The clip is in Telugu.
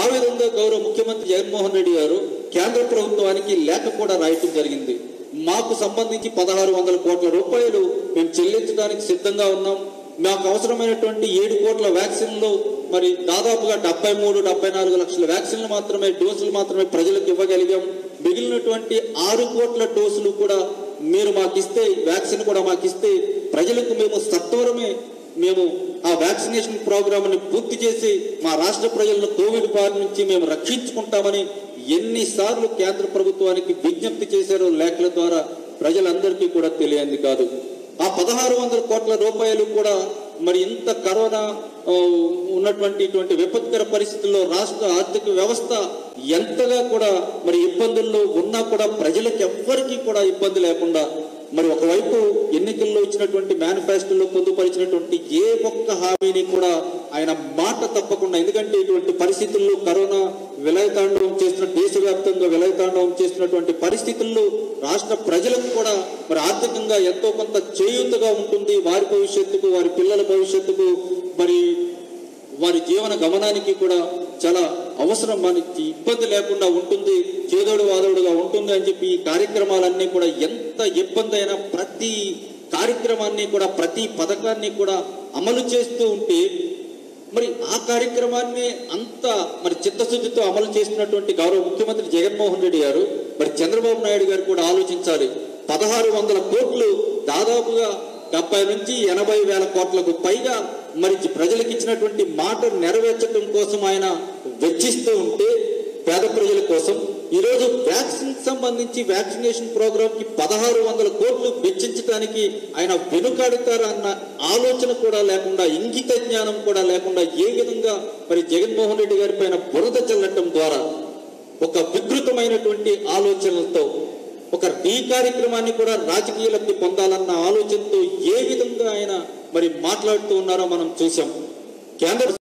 ఆ విధంగా గౌరవ ముఖ్యమంత్రి జగన్మోహన్ రెడ్డి గారు కేంద్ర ప్రభుత్వానికి లేఖ కూడా రాయటం జరిగింది మాకు సంబంధించి పదహారు వందల కోట్ల రూపాయలు మేము చెల్లించడానికి సిద్ధంగా ఉన్నాం మాకు అవసరమైనటువంటి ఏడు కోట్ల వ్యాక్సిన్లు మరి దాదాపుగా డెబ్బై మూడు డెబ్బై నాలుగు లక్షల వ్యాక్సిన్లు మాత్రమే డోసులు మాత్రమే ప్రజలకు ఇవ్వగలిగాం మిగిలినటువంటి ఆరు కోట్ల డోసులు కూడా మీరు మాకు ఇస్తే వ్యాక్సిన్ కూడా మాకు ఇస్తే ప్రజలకు మేము సత్వరమే మేము ఆ వ్యాక్సినేషన్ ప్రోగ్రామ్ని పూర్తి చేసి మా రాష్ట్ర ప్రజలను కోవిడ్ బారి నుంచి మేము రక్షించుకుంటామని ఎన్నిసార్లు కేంద్ర ప్రభుత్వానికి విజ్ఞప్తి చేశారో లేఖల ద్వారా ప్రజలందరికీ కూడా తెలియంది కాదు ఆ పదహారు వందల కోట్ల రూపాయలు కూడా మరి ఇంత కరోనా ఆ, ఉన్నటువంటి ఇటువంటి విపత్కర పరిస్థితుల్లో రాష్ట్ర ఆర్థిక వ్యవస్థ ఎంతగా కూడా మరి ఇబ్బందుల్లో ఉన్నా కూడా ప్రజలకు ఎవ్వరికీ కూడా ఇబ్బంది లేకుండా మరి ఒకవైపు ఎన్నికల్లో ఇచ్చినటువంటి మేనిఫెస్టోలో పొందుపరిచినటువంటి ఏ ఒక్క హామీని కూడా ఆయన మాట తప్పకుండా ఎందుకంటే ఇటువంటి పరిస్థితుల్లో కరోనా విలయతాండవం చేస్తున్న దేశవ్యాప్తంగా విలయతాండవం చేస్తున్నటువంటి పరిస్థితుల్లో రాష్ట్ర ప్రజలకు కూడా మరి ఆర్థికంగా ఎంతో కొంత చేయూతగా ఉంటుంది వారి భవిష్యత్తుకు వారి పిల్లల భవిష్యత్తుకు మరి వారి జీవన గమనానికి కూడా చాలా అవసరం మనకి ఇబ్బంది లేకుండా ఉంటుంది చేదోడు వాదోడుగా ఉంటుంది అని చెప్పి ఈ కార్యక్రమాలన్నీ కూడా ఎంత ఇబ్బంది అయినా ప్రతి కార్యక్రమాన్ని కూడా ప్రతి పథకాన్ని కూడా అమలు చేస్తూ ఉంటే మరి ఆ కార్యక్రమాన్ని అంత మరి చిత్తశుద్ధితో అమలు చేస్తున్నటువంటి గౌరవ ముఖ్యమంత్రి జగన్మోహన్ రెడ్డి గారు మరి చంద్రబాబు నాయుడు గారు కూడా ఆలోచించాలి పదహారు వందల కోట్లు దాదాపుగా డెబ్బై నుంచి ఎనభై వేల కోట్లకు పైగా మరి ప్రజలకు ఇచ్చినటువంటి మాట నెరవేర్చడం కోసం ఆయన వెచ్చిస్తూ ఉంటే పేద ప్రజల కోసం ఈరోజు వ్యాక్సిన్ సంబంధించి వ్యాక్సినేషన్ ప్రోగ్రామ్ కి పదహారు వందల కోట్లు వెచ్చించడానికి ఆయన వెనుకాడుతారా అన్న ఆలోచన కూడా లేకుండా ఇంగిత జ్ఞానం కూడా లేకుండా ఏ విధంగా మరి జగన్మోహన్ రెడ్డి గారి పైన బురద చల్లటం ద్వారా ఒక వికృతమైనటువంటి ఆలోచనలతో ఒక డి కార్యక్రమాన్ని కూడా రాజకీయ లబ్ధి పొందాలన్న ఆలోచనతో ఏ విధంగా ఆయన మరి మాట్లాడుతూ ఉన్నారో మనం చూసాం కేంద్ర